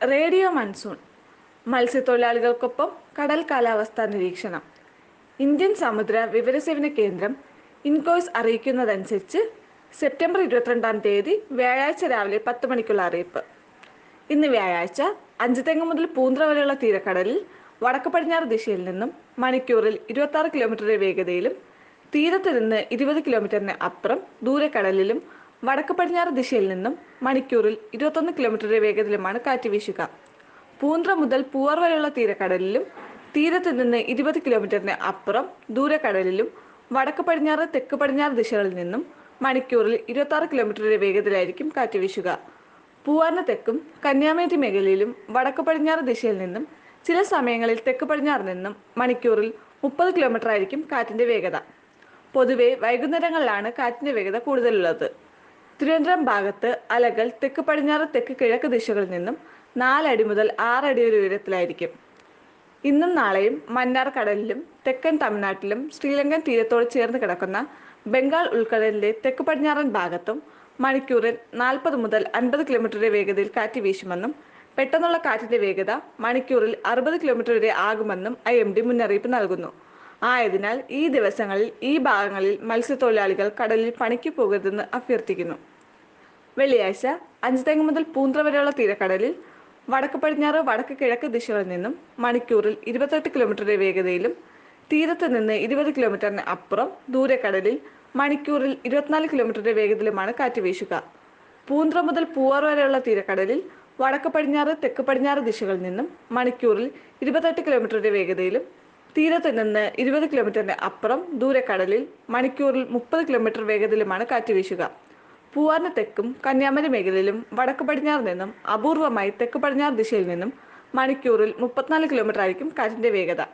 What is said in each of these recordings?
radio monsoon മത്സ്യത്തൊഴിലാളികൾക്കൊപ്പം കടൽ കാലാവസ്ഥാ നിരീക്ഷണം ഇന്ത്യൻ സമുദ്ര വിവരസേവന കേന്ദ്രം ഇൻകോയ്സ് അറിയിക്കുന്നതനുസരിച്ച് സെപ്റ്റംബർ ഇരുപത്തിരണ്ടാം തീയതി വ്യാഴാഴ്ച രാവിലെ പത്ത് മണിക്കുള്ള അറിയിപ്പ് ഇന്ന് വ്യാഴാഴ്ച അഞ്ചുതെങ്ങ് മുതൽ പൂന്ത്ര വരെയുള്ള തീരക്കടലിൽ വടക്ക് പടിഞ്ഞാറ് ദിശയിൽ നിന്നും മണിക്കൂറിൽ ഇരുപത്തി ആറ് കിലോമീറ്റർ വേഗതയിലും തീരത്ത് നിന്ന് ഇരുപത് കിലോമീറ്ററിന് അപ്പുറം ദൂരക്കടലിലും വടക്ക് പടിഞ്ഞാറ് ദിശയിൽ നിന്നും മണിക്കൂറിൽ ഇരുപത്തൊന്ന് കിലോമീറ്റർ വേഗതയിലുമാണ് കാറ്റ് വീശുക പൂന്ത്ര മുതൽ പൂവാർ വരെയുള്ള തീരക്കടലിലും തീരത്ത് നിന്ന് ഇരുപത് കിലോമീറ്ററിന് അപ്പുറം ദൂരക്കടലിലും വടക്ക് പടിഞ്ഞാറ് തെക്ക് പടിഞ്ഞാറ് ദിശകളിൽ നിന്നും മണിക്കൂറിൽ ഇരുപത്തി ആറ് കിലോമീറ്റർ വേഗതയിലായിരിക്കും കാറ്റ് വീശുക പൂവാറിന് തെക്കും കന്യാകുമാരി മേഖലയിലും വടക്ക് പടിഞ്ഞാറ് ദിശയിൽ നിന്നും ചില സമയങ്ങളിൽ തെക്ക് പടിഞ്ഞാറ് നിന്നും മണിക്കൂറിൽ മുപ്പത് കിലോമീറ്റർ ആയിരിക്കും കാറ്റിന്റെ വേഗത പൊതുവെ വൈകുന്നേരങ്ങളിലാണ് കാറ്റിന്റെ വേഗത കൂടുതലുള്ളത് തിരുവനന്തപുരം ഭാഗത്ത് അലകൾ തെക്ക് പടിഞ്ഞാറ് തെക്ക് കിഴക്ക് ദിശകളിൽ നിന്നും നാലടി മുതൽ ആറടി വരെ ഉയരത്തിലായിരിക്കും ഇന്നും നാളെയും മന്നാർ കടലിലും തെക്കൻ തമിഴ്നാട്ടിലും ശ്രീലങ്കൻ തീരത്തോട് ചേർന്ന് കിടക്കുന്ന ബംഗാൾ ഉൾക്കടലിന്റെ തെക്ക് പടിഞ്ഞാറൻ ഭാഗത്തും മണിക്കൂറിൽ നാൽപ്പത് മുതൽ അൻപത് കിലോമീറ്റർ വരെ വേഗതയിൽ കാറ്റ് വീശുമെന്നും പെട്ടെന്നുള്ള കാറ്റിന്റെ വേഗത മണിക്കൂറിൽ അറുപത് കിലോമീറ്റർ വരെ ആകുമെന്നും ഐ എം ഡി മുന്നറിയിപ്പ് നൽകുന്നു ആയതിനാൽ ഈ ദിവസങ്ങളിൽ ഈ ഭാഗങ്ങളിൽ മത്സ്യത്തൊഴിലാളികൾ കടലിൽ പണിക്ക് പോകരുതെന്ന് അഭ്യർത്ഥിക്കുന്നു വെള്ളിയാഴ്ച അഞ്ചുതെങ്ങ് മുതൽ പൂന്ത്ര വരെയുള്ള തീരക്കടലിൽ വടക്ക് പടിഞ്ഞാറ് വടക്ക് കിഴക്ക് ദിശകളിൽ നിന്നും മണിക്കൂറിൽ ഇരുപത്തെട്ട് കിലോമീറ്റർ വേഗതയിലും തീരത്ത് നിന്ന് ഇരുപത് കിലോമീറ്ററിന് അപ്പുറം ദൂരക്കടലിൽ മണിക്കൂറിൽ ഇരുപത്തിനാല് കിലോമീറ്റർ വേഗതയിലുമാണ് കാറ്റ് വീശുക പൂന്ത്ര മുതൽ പൂവാർ വരെയുള്ള തീരക്കടലിൽ വടക്ക് പടിഞ്ഞാറ് തെക്ക് പടിഞ്ഞാറ് ദിശകളിൽ നിന്നും മണിക്കൂറിൽ ഇരുപത്തെട്ട് കിലോമീറ്റർ വേഗതയിലും തീരത്ത് നിന്ന് ഇരുപത് കിലോമീറ്ററിന് അപ്പുറം ദൂരക്കടലിൽ മണിക്കൂറിൽ മുപ്പത് കിലോമീറ്റർ വേഗതയിലുമാണ് കാറ്റ് വീശുക പൂവാറിന് തെക്കും കന്യാകുമാരി മേഖലയിലും വടക്ക് പടിഞ്ഞാറ് നിന്നും അപൂർവമായി തെക്ക് പടിഞ്ഞാറ് ദിശയിൽ നിന്നും മണിക്കൂറിൽ മുപ്പത്തിനാല് കിലോമീറ്റർ ആയിരിക്കും കാറ്റിന്റെ വേഗത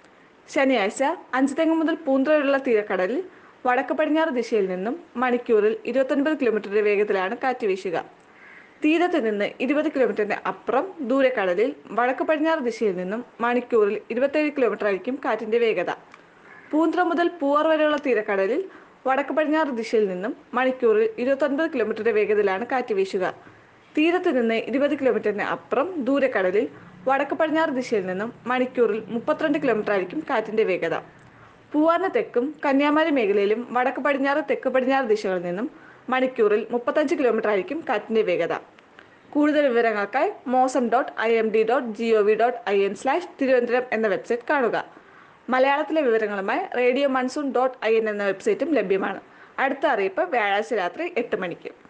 ശനിയാഴ്ച അഞ്ചുതെങ്ങ് മുതൽ പൂന്ത്ര വരെയുള്ള തീരക്കടലിൽ വടക്ക് പടിഞ്ഞാറ് ദിശയിൽ നിന്നും മണിക്കൂറിൽ ഇരുപത്തൊൻപത് കിലോമീറ്റർ വേഗത്തിലാണ് കാറ്റ് വീശുക തീരത്ത് നിന്ന് ഇരുപത് കിലോമീറ്ററിന് അപ്പുറം ദൂരക്കടലിൽ വടക്ക് പടിഞ്ഞാറ് ദിശയിൽ നിന്നും മണിക്കൂറിൽ ഇരുപത്തേഴ് കിലോമീറ്റർ ആയിരിക്കും കാറ്റിന്റെ വേഗത പൂന്ത്ര മുതൽ പൂവാർ വരെയുള്ള തീരക്കടലിൽ വടക്ക് പടിഞ്ഞാറ് ദിശയിൽ നിന്നും മണിക്കൂറിൽ ഇരുപത്തൊൻപത് കിലോമീറ്റർ വേഗതയിലാണ് കാറ്റ് വീശുക തീരത്ത് നിന്ന് ഇരുപത് കിലോമീറ്ററിന് അപ്പുറം ദൂരക്കടലിൽ വടക്ക് പടിഞ്ഞാറ് ദിശയിൽ നിന്നും മണിക്കൂറിൽ മുപ്പത്തിരണ്ട് കിലോമീറ്റർ ആയിരിക്കും കാറ്റിന്റെ വേഗത പൂവാറിന് തെക്കും കന്യാകുമാരി മേഖലയിലും വടക്ക് പടിഞ്ഞാറ് തെക്ക് പടിഞ്ഞാറ് ദിശകളിൽ നിന്നും മണിക്കൂറിൽ മുപ്പത്തഞ്ച് കിലോമീറ്റർ ആയിരിക്കും കാറ്റിന്റെ വേഗത കൂടുതൽ വിവരങ്ങൾക്കായി mausam dot I M D dot G O V dot I N slash Thiruvananthapuram എന്ന വെബ്സൈറ്റ് കാണുക മലയാളത്തിലെ വിവരങ്ങളുമായി radio monsoon dot I N എന്ന വെബ്സൈറ്റും ലഭ്യമാണ് അടുത്ത അറിയിപ്പ് വ്യാഴാഴ്ച രാത്രി എട്ട് മണിക്ക്